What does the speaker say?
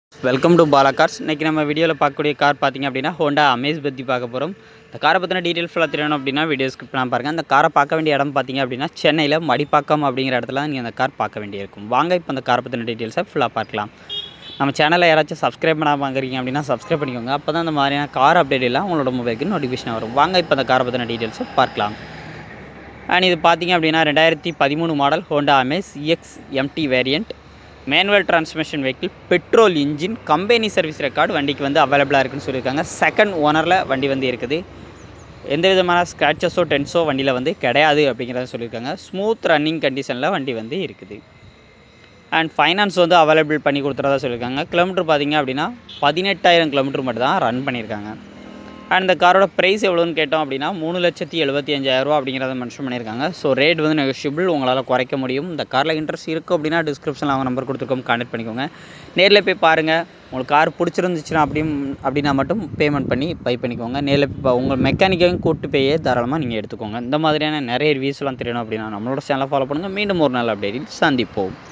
welcome to Bala cars இன்றைக்கி நம்ம வீடியோவில் பார்க்கக்கூடிய கார் பார்த்தீங்க அப்படின்னா ஹோண்டா அமேஸ் பற்றி பார்க்க போகிறோம் இந்த காரை பற்றின டீட்டெயில்ஸ் ஃபுல்லாக தெரியணும் அப்படின்னா வீடியோ ஸ்கிப் பண்ணாம பாருங்கள் அந்த காரை பார்க்க வேண்டிய இடம் பார்த்தீங்க அப்படின்னா சென்னையில் மடிப்பாக்கம் அப்படிங்கிற இடத்துல நீங்கள் அந்த கார் பார்க்க வேண்டியிருக்கும் வாங்க இப்போ அந்த காரை பற்றின டீட்டெயில்ஸை ஃபுல்லாக பார்க்கலாம் நம்ம சேனலில் யாராச்சும் சப்ஸ்கிரைப் பண்ணாமல் வாங்குறீங்க அப்படின்னா சப்ஸ்கிரைப் பண்ணிக்கோங்க அப்போ தான் அந்த மாதிரியான கார் அப்டேட் எல்லாம் உங்களோட மொபைலுக்கு நோட்டிஃபிகேஷன் வரும் வாங்க இப்போ அந்த காரை பற்றின டீட்டெயில்ஸை பார்க்கலாம் அண்ட் இது பார்த்தீங்க அப்படின்னா ரெண்டாயிரத்தி பதிமூணு model Honda Amaze X MT variant manual transmission vehicle petrol engine company service record வண்டிக்கு வந்து அவைலபிளாக இருக்குன்னு சொல்லியிருக்காங்க செகண்ட் ஓனரில் வண்டி வந்து இருக்குது எந்த விதமான ஸ்க்ராச்சஸோ டென்ஸோ வண்டியில் வந்து கிடையாது அப்படிங்கிறத சொல்லியிருக்காங்க ஸ்மூத் ரன்னிங் கண்டிஷனில் வண்டி வந்து இருக்குது அண்ட் ஃபைனான்ஸ் வந்து அவைலபிள் பண்ணி கொடுத்துறதா சொல்லியிருக்காங்க கிலோமீட்டர் பார்த்தீங்க அப்படின்னா பதினெட்டாயிரம் கிலோமீட்டர் மட்டும் தான் ரன் பண்ணியிருக்காங்க அண்ட் இந்த காரோட ப்ரைஸ் எவ்வளோன்னு கேட்டோம் அப்படின்னா மூணு லட்சத்தி எழுபத்தி அஞ்சாயிரரூவா அப்படிங்கிறத மென்ஷன் பண்ணியிருக்காங்க ஸோ ரேட் வந்து நெகோஷியபிள் உங்களால் குறைக்க முடியும் இந்த காரில் இன்ட்ரெஸ்ட் இருக்குது அப்படின்னா டிஸ்கிரிப்ஷனில் அவங்க நம்பர் கொடுத்துருக்கோம் கான்டெக்ட் பண்ணிக்கோங்க நேரில் போய் பாருங்கள் உங்களுக்கு கார் பிடிச்சிருந்துச்சுன்னா அப்படியும் அப்படின்னா மட்டும் பேமெண்ட் பண்ணி பை பண்ணிக்கோங்க நேரில் இப்போ உங்கள் மெக்கானிக்கையும் கூட்டு போயே தாராளமாக நீங்கள் எடுத்துக்கோங்க இந்த மாதிரியான நிறைய ரிவ்யூஸ்லாம் தெரியணும் அப்படின்னா நம்மளோட சேனலை ஃபாலோ பண்ணுங்கள் மீண்டும் ஒரு நாள் அப்டேட்டில் சந்திப்போம்